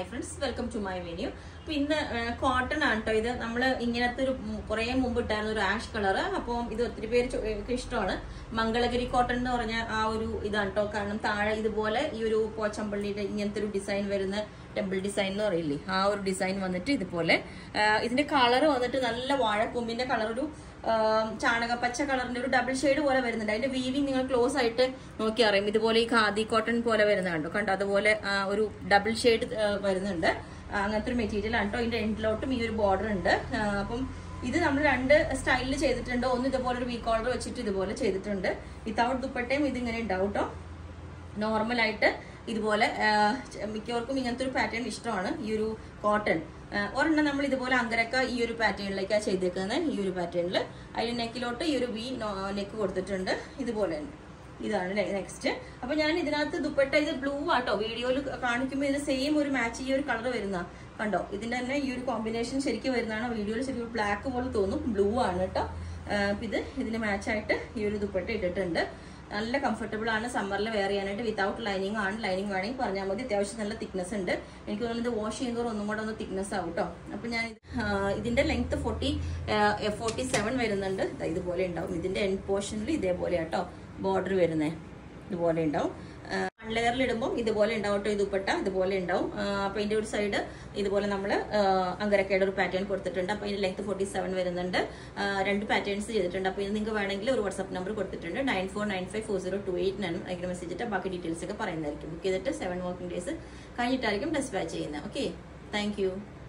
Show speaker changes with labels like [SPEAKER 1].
[SPEAKER 1] hi friends welcome to my video അപ്പൊ ഇന്ന് cotton ആണ് കേട്ടോ ഇത് നമ്മൾ ഇങ്ങനത്തെ ഒരു കുറെ മുമ്പ് ഇട്ടായിരുന്നു ഒരു ആഷ് കളർ അപ്പോൾ ഇത് ഒത്തിരി പേര് ചോ- ഒക്കെ ഇഷ്ടമാണ് മംഗളഗിരി കോട്ടൺ എന്ന് പറഞ്ഞ ആ ഒരു ഇതാണ് കേട്ടോ കാരണം താഴെ ഇതുപോലെ ഈ ഒരു പോച്ചമ്പള്ളിയുടെ ഇങ്ങനത്തെ ഒരു ഡിസൈൻ വരുന്ന ടെമ്പിൾ ഡിസൈൻ എന്ന് പറയില്ലേ ആ ഒരു ഡിസൈൻ വന്നിട്ട് ഇതുപോലെ ആ, ഇതിന്റെ കളർ വന്നിട്ട് നല്ല വാഴക്കൊമ്പിന്റെ കളർ ഒരു ആ, ചാണകപ്പച്ച കളറിന്റെ ഒരു ഡബിൾ ഷെയ്ഡ് പോലെ വരുന്നുണ്ട് അതിന്റെ വീവിങ് നിങ്ങൾ ക്ലോസ് ആയിട്ട് നോക്കി അറിയാം ഇതുപോലെ ഈ ഖാദി കോട്ടൺ പോലെ വരുന്ന കണ്ടോ കണ്ടോ അതുപോലെ ആ, ഒരു ഡബിൾ ഷെയ്ഡ് വരുന്നുണ്ട് ആ, അങ്ങനത്തെ ഒരു മെറ്റീരിയൽ ആണ് കേട്ടോ ഇതിന്റെ എൻഡിലോട്ടും ഈ ഒരു ബോർഡർ ഉണ്ട് ആ, അപ്പം ഇത് നമ്മൾ രണ്ട് സ്റ്റൈലിൽ ചെയ്തിട്ടുണ്ട് ഒന്ന് ഇതുപോലെ ഒരു വി കോളർ വെച്ചിട്ട് ഇതുപോലെ ചെയ്തിട്ടുണ്ട് വിത്തൗട്ട് ദുപ്പട്ടയും ഇതിങ്ങനെ ഉണ്ടാവും കേട്ടോ നോർമലായിട്ട് ഇതുപോലെ ആ, ച- മിക്കവർക്കും ഇങ്ങനത്തെ ഒരു പാറ്റേൺ ഇഷ്ടമാണ് ഈ ഒരു കോട്ടൺ ഒരെണ്ണം നമ്മൾ ഇതുപോലെ അങ്കരക്ക ഈ ഒരു പാറ്റേണിലേക്കാണ് ചെയ്തേക്കുന്നത് ഈ ഒരു പാറ്റേണിൽ അതിന് നെക്കിലോട്ട് ഈ ഒരു വി നെക്ക് കൊടുത്തിട്ടുണ്ട് ഇതുപോലെ തന്നെ ഇതാണ് നെക്സ്റ്റ് അപ്പൊ ഞാൻ ഇതിനകത്ത് ദുപ്പട്ട ഇത് ബ്ലൂ ആട്ടോ വീഡിയോയിൽ കാണിക്കുമ്പോൾ ഇതിന് സെയിം ഒരു മാച്ച് ഈ ഒരു കളർ വരുന്ന കണ്ടോ ഇതിന്റെ തന്നെ ഈ ഒരു കോമ്പിനേഷൻ ശരിക്കും വരുന്നതാണ് വീഡിയോയിൽ ശരിക്കും ബ്ലാക്ക് പോലെ തോന്നും ബ്ലൂ ആണ് കേട്ടോ ആ, അപ്പൊ ഇത് ഇതിന് മാച്ചായിട്ട് ഈ ഒരു ദുപ്പട്ട ഇട്ടിട്ടുണ്ട് നല്ല കംഫർട്ടബിൾ ആണ് സമ്മറിൽ വെയർ ചെയ്യാനായിട്ട് വിത്തൗട്ട് ലൈനിങ് ആണ് ലൈനിങ് വേണമെങ്കിൽ പറഞ്ഞാൽ മതി അത്യാവശ്യം നല്ല തിക്നെസ് ഉണ്ട് എനിക്ക് തോന്നുന്നത് വാഷ് ചെയ്യുന്നതോറും ഒന്നും കൂടെ ഒന്ന് തിക്നെസ് ആവും കേട്ടോ അപ്പൊ ഞാൻ ഇത്, ആ, ഇതിന്റെ ലെങ്ത് ഫോർട്ടി ഫോർട്ടി സെവൻ വരുന്നുണ്ട് ദാ ഇതുപോലെ ഉണ്ടാവും ഇതിന്റെ എൻഡ് പോർഷനിൽ ഇതേപോലെ കേട്ടോ ബോർഡർ വരുന്നേ ഇതുപോലെ ഉണ്ടാവും വൺ ലെയറിൽ ഇടുമ്പോൾ ഇതുപോലെ ഉണ്ടാവും കേട്ടോ ഈ ദുപ്പട്ട ഇതുപോലെ ഉണ്ടാവും ആ, അപ്പൊ ഇതിന്റെ ഒരു സൈഡ് ഇതുപോലെ നമ്മൾ അങ്കരക്കയുടെ ഒരു പാറ്റേൺ കൊടുത്തിട്ടുണ്ട് അപ്പൊ ഇതിന്റെ ലെങ്ത് ഫോർട്ടി സെവൻ വരുന്നുണ്ട് ആ, രണ്ട് പാറ്റേൺസ് ചെയ്തിട്ടുണ്ട് അപ്പൊ ഇത് നിങ്ങൾക്ക് വേണമെങ്കിൽ ഒരു വാട്സ്ആപ്പ് നമ്പർ കൊടുത്തിട്ടുണ്ട് nine four nine five four zero two eight nine അതിന് മെസ്സേജ് ഇട്ട് ബാക്കി ഡീറ്റെയിൽസ് ഒക്കെ പറയുന്നതായിരിക്കും ബുക്ക് ചെയ്തിട്ട് സെവൻ വർക്കിംഗ് ഡേയ്സ് കഴിഞ്ഞിട്ടായിരിക്കും ഡെസ്പാച്ച് ചെയ്യുന്നത് ഓക്കെ താങ്ക് യു